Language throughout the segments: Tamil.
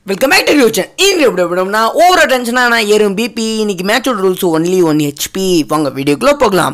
வெல்கம் பேக் டு ரியூச்சன் இங்கே எப்படி விடம்னா ஓவர டென்ஷனாக நான் ஏறும் பிபி இன்னைக்கு மேட்சோட ரூல்ஸ் ஒன்லி ஒன் ஹெச்பி வாங்க வீடியோக்குள்ளே போகலாம்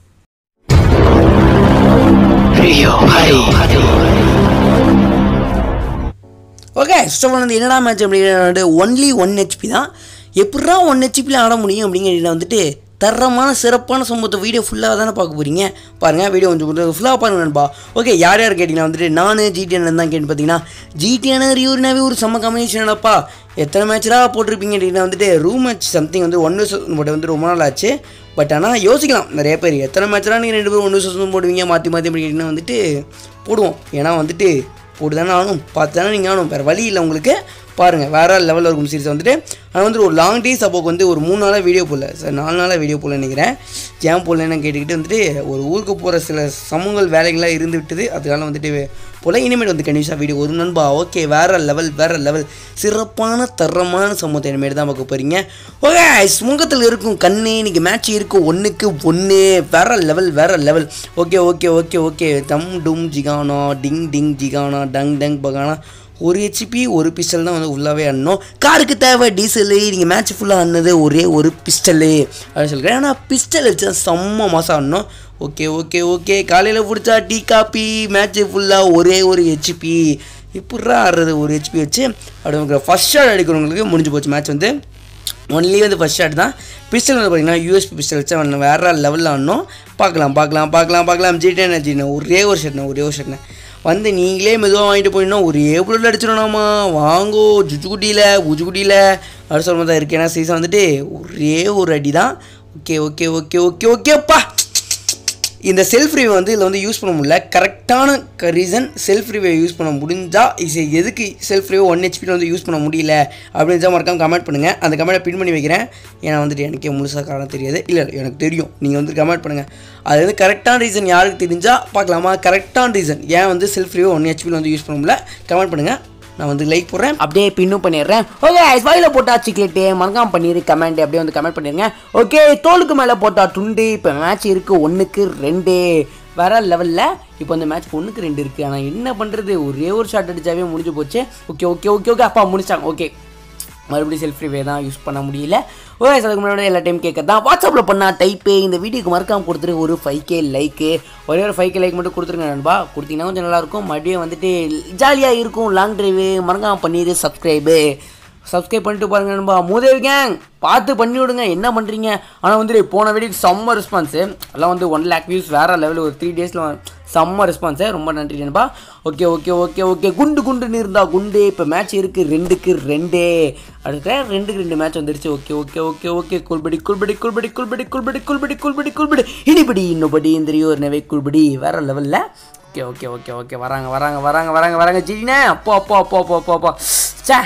ஓகே ஸோ வந்து என்னடா மேட்ச் அப்படிங்கிறது ஒன்லி ஒன் ஹெச்பி தான் எப்படா ஒன் ஹெச்பியில் ஆட முடியும் அப்படிங்கிறத வந்துட்டு தரமான சிறப்பான சம்பவத்தை வீடியோ ஃபுல்லாக தானே பார்க்க போகிறீங்க பாருங்கள் வீடியோ கொஞ்சம் ஃபுல்லாக பாருங்க நண்பா ஓகே யார் யார் கேட்டிங்கன்னா வந்துட்டு நான் ஜிடிஎன் தான் கேட்டு பார்த்தீங்கன்னா ஜிடிஎன் ரியூர்னாவே ஒரு செம்ம காம்பினேஷனப்பா எத்தனை மேட்ச்டா போட்டிருப்பீங்க அப்படின்னா வந்துட்டு ரூம் மேட்ச் சம்திங் வந்து ஒன் பட் வந்து ரொம்ப நாள் ஆச்சு பட் ஆனால் யோசிக்கலாம் நிறைய பேர் எத்தனை மேட்ச்லாம் நீங்கள் ரெண்டு பேரும் ஒன்று வருஷம் போடுவீங்க மாற்றி மாற்றி அப்படின்னா வந்துட்டு போடுவோம் ஏன்னா வந்துட்டு போட்டு தானே ஆகணும் பார்த்து தானே நீங்கள் ஆகணும் வேறு வழி இல்லை உங்களுக்கு பாருங்கள் வேறு லெவலில் இருக்கும் சீரிஸ் வந்துட்டு ஆனால் வந்து ஒரு லாங் டேஸ் அப்போக்கு வந்து ஒரு மூணு நாளாக வீடியோ போடல சார் நாலு நாளாக வீடியோ போடல நினைக்கிறேன் ஏன் போடலன்னு கேட்டுக்கிட்டு வந்துட்டு ஒரு ஊருக்கு போகிற சில சமூகங்கள் வேலைகளாக இருந்து விட்டது அதனால வந்துட்டு போல இனிமேல் வந்து கண்டிப்பாக வீடியோ ஒரு நண்பா ஓகே வேறு லெவல் வேறு லெவல் சிறப்பான தரமான சமூகத்தை இனிமேல் தான் பார்க்க போகிறீங்க ஓகே முகத்தில் இருக்கும் கண்ணு இன்னைக்கு மேட்ச் இருக்கும் ஒன்றுக்கு ஒன்று வேறு லெவல் வேறு level okay okay okay okay தம் டும் ஜிகானா டிங் டிங் ஜிகானா டங் டங் பகானா ஒரு ஹெச்பி ஒரு பிஸ்டல் தான் வந்து ஃபுல்லாகவே ஆடணும் காருக்கு தேவை டீசலு நீங்கள் மேட்ச் ஃபுல்லாக ஆடினது ஒரே ஒரு பிஸ்டலு அப்படின்னு சொல்கிறேன் ஆனால் பிஸ்டல் வச்சு தான் செம்ம மாதம் ஆடணும் ஓகே ஓகே ஓகே காலையில் பிடிச்சா டீ காப்பி மேட்ச்சு ஃபுல்லாக ஒரே ஒரு ஹெச்பி இப்பட்றா ஆடுறது ஒரு ஹெச்பி வச்சு அப்படி ஃபஸ்ட் ஷாட் அடிக்கிறவங்களுக்கு முடிஞ்சு போச்சு மேட்ச் வந்து ஒன்லி வந்து ஃபஸ்ட் ஷாட் தான் பிஸ்டல் வந்து பார்த்தீங்கன்னா யூஎஸ்பி பிஸ்டல் வச்சு அவன் வேறு லெவலில் ஆடணும் பார்க்கலாம் பார்க்கலாம் பார்க்கலாம் பார்க்கலாம் ஜிடிஎன் ஜிடிஎன் ஒரே ஒரு ஷர்ட்ண்ணே ஒரே ஒரு ஷர்ட்ண்ணே வந்து நீங்களே மெதுவாக வாங்கிட்டு போயிடணும் ஒரு ஏப்ரல் அடிச்சிடணுமா வாங்கோ ஜுஜுகுட்டியில் உஜுகுட்டியில் அப்படி சொல்ல தான் இருக்குது ஏன்னா சீசன் வந்துட்டு ஒரே ஒரு அடி தான் ஓகே ஓகே ஓகே ஓகே ஓகேப்பா இந்த செல்ஃப் ரிவ்யூ வந்து இதில் வந்து யூஸ் பண்ண முடியல கரெக்டான ரீசன் செல்ஃப் ரிவ்யூ யூஸ் பண்ண முடிஞ்சால் இது எதுக்கு செல்ஃப் ரிவ்யூ ஒன் ஹெச்பியில் வந்து யூஸ் பண்ண முடியல அப்படின்னு மறக்காம கமெண்ட் பண்ணுங்கள் அந்த கமெண்ட்டை பின் பண்ணி வைக்கிறேன் ஏன்னா வந்துட்டு எனக்கே முழுசாக காரணம் தெரியாது இல்லை எனக்கு தெரியும் நீங்கள் வந்து கமெண்ட் பண்ணுங்கள் அது வந்து கரெக்டான ரீசன் யாருக்கு தெரிஞ்சால் பார்க்கலாமா கரெக்டான ரீசன் ஏன் வந்து செல்ஃப் ரிவ்யூ ஒன் ஹெச்பியில் வந்து யூஸ் பண்ண முடியல கமெண்ட் பண்ணுங்கள் நான் வந்து லைக் போடுறேன் அப்படியே பின்னும் பண்ணிடுறேன் ஓகே ஸ்வைல போட்டா சிக்லெட்டு மறக்காம பண்ணிடு கமெண்ட் அப்படியே வந்து கமெண்ட் பண்ணிடுங்க ஓகே தோலுக்கு மேலே போட்டா துண்டு இப்போ மேட்ச் இருக்குது ஒன்றுக்கு ரெண்டு வேற லெவலில் இப்போ அந்த மேட்ச் ஒன்றுக்கு ரெண்டு இருக்குது ஆனால் என்ன பண்ணுறது ஒரே ஒரு ஷாட் அடிச்சாவே முடிஞ்சு போச்சு ஓகே ஓகே ஓகே ஓகே அப்பா முடிச்சாங்க ஓகே மறுபடியும் செல்ஃப் ரிவே தான் யூஸ் பண்ண முடியல ஓகே அதுக்கு முன்னாடி எல்லா டைம் கேட்க தான் வாட்ஸ்அப்பில் பண்ணால் டைப்பு இந்த வீடியோக்கு மறக்காம கொடுத்துரு ஒரு ஃபைவ் கே லைக்கு ஒரே ஒரு ஃபைவ் கே லைக் மட்டும் கொடுத்துருங்க நண்பா கொடுத்தீங்கன்னா கொஞ்சம் நல்லாயிருக்கும் மறுபடியும் வந்துட்டு ஜாலியாக இருக்கும் லாங் டிரைவு மறக்காம பண்ணிடு சப்ஸ்கிரைபு சப்ஸ்கிரைப் பண்ணிட்டு பாருங்க நண்பா மூதேவி கேங் பார்த்து பண்ணி விடுங்க என்ன பண்ணுறீங்க ஆனால் வந்துட்டு போன வீடியோக்கு செம்ம ரெஸ்பான்ஸு எல்லாம் வந்து ஒன் லேக் வியூஸ் வேறு லெவல் ஒரு த்ரீ டேஸில் செம்ம ரெஸ்பான்ஸு ரொம்ப நன்றி நண்பா ஓகே ஓகே ஓகே ஓகே குண்டு குண்டுன்னு இருந்தா குண்டு இப்போ மேட்ச் இருக்குது ரெண்டுக்கு ரெண்டே அடுத்த ரெண்டுக்கு ரெண்டு மேட்ச் வந்துருச்சு ஓகே ஓகே ஓகே ஓகே குல்படி குல்படி குல்படி குல்படி குல்படி குல்படி குல்படி குல்படி இனிபடி இன்னொபடி இந்த ஒரு நெவை குல்படி வேற லெவலில் ஓகே ஓகே ஓகே ஓகே வராங்க வராங்க வராங்க வராங்க வராங்க ஜிடினே அப்போ அப்போ அப்போ அப்போ அப்போ அப்போ சே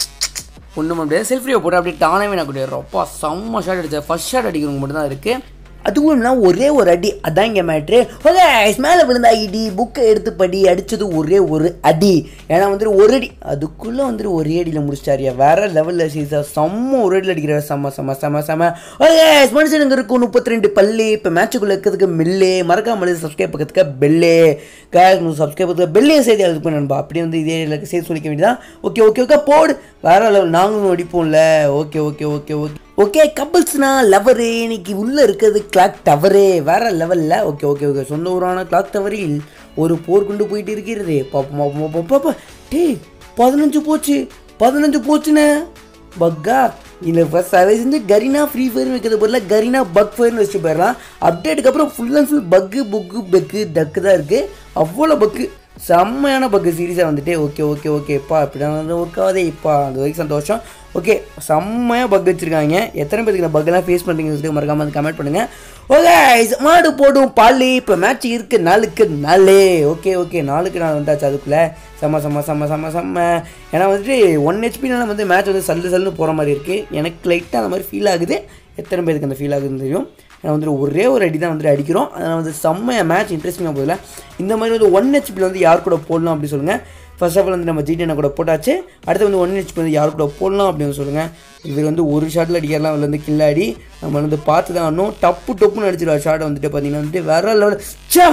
ஒன்றும் முடியாது செல்ஃப் ரிவ்யூ போட்டு அப்படியே டானவே நான் கூடிய அப்பா செம்ம ஷாட் அடிச்சேன் ஃபர்ஸ்ட் ஷாட் அடிக்கிறவங்க மட்டும் தான் இருக்குது அதுவும் இல்லாமல் ஒரே ஒரு அடி அதான் இங்கே மேட்ரு ஓகே மேலே விழுந்த ஐடி புக்கை எடுத்து படி அடித்தது ஒரே ஒரு அடி ஏன்னா வந்துட்டு ஒரு அடி அதுக்குள்ளே வந்துட்டு ஒரே அடியில் முடிச்சிட்டாரியா வேற லெவலில் சீசா செம்ம ஒரு அடியில் அடிக்கிற செம்ம செம்ம செம்ம செம்ம ஓகே மனுஷனுங்க இருக்கும் முப்பத்தி ரெண்டு பல்லு இப்போ மேட்சுக்குள்ளே இருக்கிறதுக்கு மில்லு மறக்காம சப்ஸ்கிரைப் பக்கத்துக்கு பெல்லு கேஸ் சப்ஸ்கிரைப் பக்கத்துக்கு பெல்லையும் செய்தி அதுக்கு நண்பா அப்படியே வந்து இதே சேர்த்து சொல்லிக்க வேண்டியதான் ஓகே ஓகே ஓகே போடு வேற லெவல் நாங்களும் அடிப்போம்ல okay okay okay okay okay கப்பிள்ஸ்னா லவரு இன்னைக்கு உள்ளே இருக்கிறது கிளாக் டவரு வேற லெவலில் ஓகே ஓகே ஓகே சொந்த ஊரான கிளாக் டவரில் ஒரு போர் கொண்டு போயிட்டு இருக்கிறது பாப்பா பாப்பா டேய் பதினஞ்சு போச்சு பதினஞ்சு போச்சுண்ணே பக்கா இல்லை ஃபஸ்ட் அதை செஞ்சு கரினா ஃப்ரீ ஃபயர் வைக்கிறது பதிலாக கரினா பக் ஃபயர்னு வச்சு போயிடலாம் அப்டேட்டுக்கு அப்புறம் ஃபுல் அண்ட் ஃபுல் பக்கு புக்கு பெக்கு டக்கு தான் இருக்குது அவ்வளோ பக்கு செம்மையான பக்கு சீரியஸாக வந்துட்டு ஓகே ஓகே ஓகேப்பா இப்படிதான் வந்து ஒர்க் ஆகுதே இப்போ அது வரைக்கும் சந்தோஷம் ஓகே செம்மையாக பக் வச்சுருக்காங்க எத்தனை பேருக்கு இந்த பக்கெல்லாம் ஃபேஸ் பண்ணுறீங்கன்னு சொல்லிட்டு மறக்காம வந்து கமெண்ட் பண்ணுங்கள் ஓகே மாடு போடும் பால் இப்போ மேட்ச் இருக்குது நாளுக்கு நாலு ஓகே ஓகே நாளுக்கு நாள் வந்தாச்சு அதுக்குள்ளே செம்ம செம்ம செம்ம செம்ம செம்ம ஏன்னா வந்துட்டு ஒன் ஹெச்பினால வந்து மேட்ச் வந்து சல்லு சல்லுன்னு போகிற மாதிரி இருக்குது எனக்கு லைட்டாக அந்த மாதிரி ஃபீல் ஆகுது எத்தனை பேருக்கு அந்த ஃபீல் ஆகுதுன்னு தெரியும் ஏன்னா வந்துட்டு ஒரே ஒரு அடி தான் வந்துட்டு அடிக்கிறோம் அதனால் வந்து செம்மையாக மேட்ச் இன்ட்ரெஸ்டிங்காக போதில்ல இந்த மாதிரி வந்து ஒன் ஹெச்பியில் வந்து யார் கூட போடலாம் அப்படி சொல்லுங்கள் ஃபர்ஸ்ட் ஆஃப் ஆல் வந்து நம்ம ஜிடிஎனை கூட போட்டாச்சு அடுத்து வந்து ஒன் ஹெச்பி வந்து யார் கூட போடலாம் அப்படின்னு சொல்லுங்கள் இவர் வந்து ஒரு ஷாட்டில் அடிக்கலாம் அதில் வந்து கில்லாடி நம்ம வந்து பார்த்து தான் ஆடணும் டப்பு டப்புன்னு அடிச்சிருவார் ஷாட்டை வந்துட்டு பார்த்தீங்கன்னா வந்துட்டு வேற லெவல் சா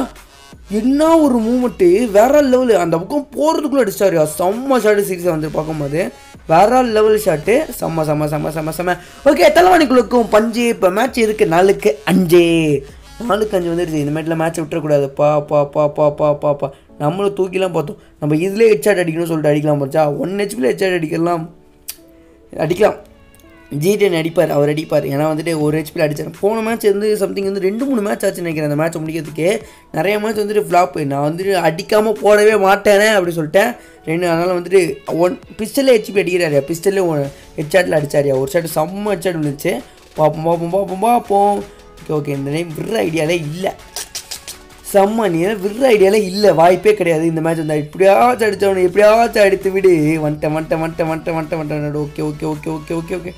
என்ன ஒரு மூமெண்ட்டு வேற லெவலு அந்த பக்கம் போகிறதுக்குள்ளே அடிச்சாரு செம்ம ஷாட்டு சீரியஸாக வந்து பார்க்கும்போது வேற லெவல் ஷாட்டு செம்ம செம்ம செம்ம செம்ம செம்ம ஓகே தலைவாணிக்குள்ளுக்கும் பஞ்சு இப்போ மேட்ச் இருக்குது நாலுக்கு அஞ்சு நாலுக்கு அஞ்சு வந்துடுச்சு இந்த மேட்டில் மேட்ச் விட்டுறக்கூடாது பா பா பா பா பா பா பா நம்மளும் தூக்கிலாம் பார்த்தோம் நம்ம இதுலேயே ஹெட்ஷாட் அடிக்கணும்னு சொல்லிட்டு அடிக்கலாம் போச்சா ஒன் ஹெச்பியில் ஹெட்ஷாட் அடிக்கலாம் அடிக்கலாம் ஜிடென் அடிப்பார் அவர் அடிப்பார் ஏன்னா வந்துட்டு ஒரு ஹெச்பியில் அடித்தார் போன மேட்ச் வந்து சம்திங் வந்து ரெண்டு மூணு மேட்ச் ஆச்சுன்னு நினைக்கிறேன் அந்த மேட்ச் முடிக்கிறதுக்கு நிறைய மேட்ச் வந்துட்டு ஃப்ளாப் நான் வந்துட்டு அடிக்காமல் போடவே மாட்டேனே அப்படி சொல்லிட்டேன் ரெண்டு அதனால் வந்துட்டு ஒன் பிஸ்டல்லே ஹெச்பி அடிக்கிறாரு பிஸ்டல்லே ஹெட்ஷாட்டில் அடிச்சாரியா ஒரு ஷாட் செம்ம ஹெட்ஷாட் விழுந்துச்சு பார்ப்போம் பார்ப்போம் பார்ப்போம் பார்ப்போம் ஓகே ஓகே இந்த டைம் விடுற ஐடியாலே இல்லை செம்ம நீ விடுற ஐடியாலே இல்லை வாய்ப்பே கிடையாது இந்த மேட்ச் வந்து எப்படியாச்சும் அடித்தவனை எப்படியாச்சும் அடித்து விடு வந்துட்டேன் வந்துட்டேன் வந்துட்டேன் வந்துட்டேன் வந்துட்டேன் வந்துட்டேன் okay okay okay okay okay okay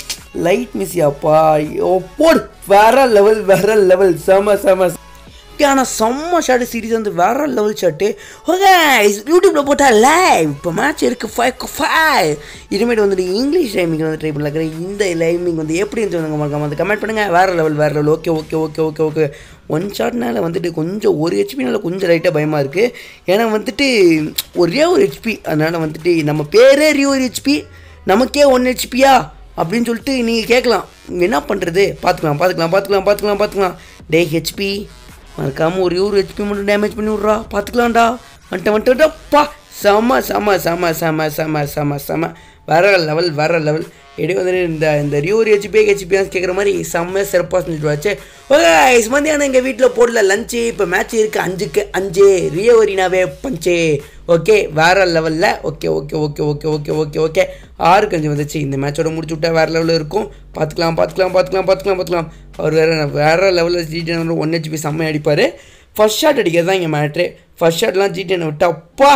light மிஸ்ஸியாப்பா ஓ போடு வேற லெவல் வேற லெவல் செம செம ஆனால் செம்ம ஷாட்டு சீரிஸ் வந்து வேற லெவல் ஷாட்டு ஓகே யூடியூப்பில் போட்டால் லைவ் இப்போ மேட்ச் இருக்குது ஃபைவ் ஃபைவ் இனிமேட்டு வந்துட்டு இங்கிலீஷ் டைமிங் வந்து ட்ரை பண்ணல இந்த லைமிங் வந்து எப்படி இருந்துச்சு மறக்காம வந்து கமெண்ட் பண்ணுங்கள் வேறு லெவல் வேறு level okay okay okay okay okay one ஷாட்னால வந்துட்டு கொஞ்சம் ஒரு ஹெச்பினால கொஞ்சம் லைட்டாக பயமாக இருக்குது ஏன்னா வந்துட்டு ஒரே ஒரு ஹெச்பி அதனால் வந்துட்டு நம்ம பேரே ரியோ ஒரு ஹெச்பி நமக்கே ஒன் ஹெச்பியா அப்படின்னு சொல்லிட்டு நீங்கள் கேட்கலாம் என்ன பண்ணுறது பார்த்துக்கலாம் பார்த்துக்கலாம் பார்த்துக்கலாம் பார்த்துக்கலாம் பார்த்துக்கலாம் டே ஹெச்பி மறக்காமல் ஒரே ஒரு ஹெச்பி மட்டும் டேமேஜ் பண்ணி விட்றா பார்த்துக்கலாம்டா வந்துட்டு வந்துட்டுப்பா செம செம செம செம செம செம செம வேற லெவல் வேற லெவல் எப்படி வந்துட்டு இந்த இந்த ரியூர் ஹெச்பி ஹெச்பி கேட்குற மாதிரி செம்ம சிறப்பாக செஞ்சுட்டு வச்சு ஓகே மத்தியானம் எங்கள் வீட்டில் போடல லஞ்சு இப்போ மேட்ச் இருக்குது அஞ்சுக்கு அஞ்சு ரியவரினாவே பஞ்சு ஓகே வேற லெவலில் okay okay okay okay okay okay okay ஆறுக்கு அஞ்சு வந்துச்சு இந்த மேட்சோட முடிச்சு விட்டா வேறு லெவலில் இருக்கும் பார்த்துக்கலாம் பார்த்துக்கலாம் பார்த்துக்கலாம் பார்த்துக்கலாம் பார்த்துக்கலாம் அவர் வேறு வேறு லெவலில் ஜிடிஎன் ஒன் ஹெச்பி செம்மையாக அடிப்பார் ஃபர்ஸ்ட் ஷாட் அடிக்கிறது தான் இங்கே மேட்ரு ஃபர்ஸ்ட் ஷாட்லாம் ஜிடிஎன் விட்டா அப்பா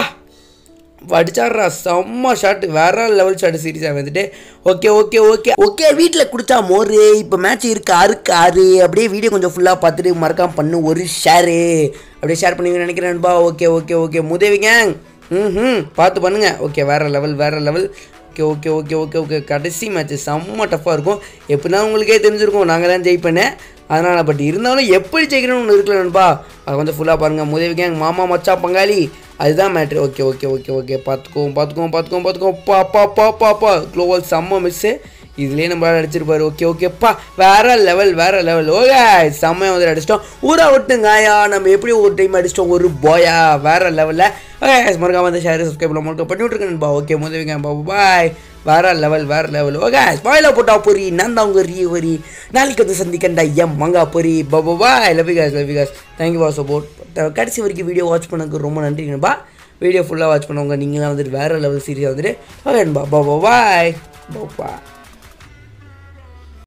அடிச்சாடுறா செம்ம ஷாட் வேற லெவல் ஷாட் சீரியஸாக வந்துட்டு ஓகே ஓகே ஓகே ஓகே வீட்டில் குடிச்சா மோர் இப்போ மேட்ச் இருக்கு ஆறுக்கு ஆறு அப்படியே வீடியோ கொஞ்சம் ஃபுல்லாக பார்த்துட்டு மறக்காம பண்ணு ஒரு ஷேரு அப்படியே ஷேர் பண்ணுவீங்கன்னு நினைக்கிறேன்பா ஓகே ஓகே ஓகே முதவிங்க ம் ம் பார்த்து பண்ணுங்க ஓகே வேற லெவல் வேற level okay okay okay okay okay கடைசி மேட்ச் செம்ம டஃப்பாக இருக்கும் எப்படின்னா உங்களுக்கே தெரிஞ்சிருக்கும் நாங்கள் தான் ஜெயிப்பேன்னு அதனால் பட் இருந்தாலும் எப்படி ஜெயிக்கணும்னு ஒன்று இருக்கலன்பா அதை கொஞ்சம் ஃபுல்லாக பாருங்கள் முதவி கேங் மாமா மச்சா பங்காளி அதுதான் matter okay okay okay okay பார்த்துக்குவோம் பார்த்துக்குவோம் பார்த்துக்குவோம் பார்த்துக்குவோம் பா பா பா பா பா க்ளோவல் செம்ம மிஸ்ஸு இதுலேயே நம்மளால் அடிச்சிருப்பாரு ஓகே ஓகேப்பா வேற லெவல் வேற லெவல் ஓகே செம்மையாக வந்து அடிச்சிட்டோம் ஊரா விட்டுங்காயா நம்ம எப்படி ஒரு டைம் அடிச்சிட்டோம் ஒரு போயா வேற லெவலில் ஓகே மறக்காம வந்து ஷேர் சப்ஸ்கிரைப் மறக்க பண்ணி விட்ருக்கேன்பா ஓகே முதவிங்க பாபு பாய் வேற லெவல் வேற லெவல் ஓகே ஸ்பாயில போட்டா பொரி நான் தான் உங்க ரீ வரி நாளைக்கு வந்து சந்திக்கண்டா எம் மங்கா பொரி பாபா பாய் லவ் காஸ் லவ் காஸ் தேங்க்யூ ஃபார் சப்போர்ட் கடைசி வரைக்கும் வீடியோ வாட்ச் பண்ணதுக்கு ரொம்ப நன்றிங்கப்பா வீடியோ ஃபுல்லாக வாட்ச் பண்ணவங்க நீங்களாம் வந்துட்டு வேறு லெவல் சீரியஸாக வந்துட்டு ஓகேன்பா பாபா பாய் பாப்பா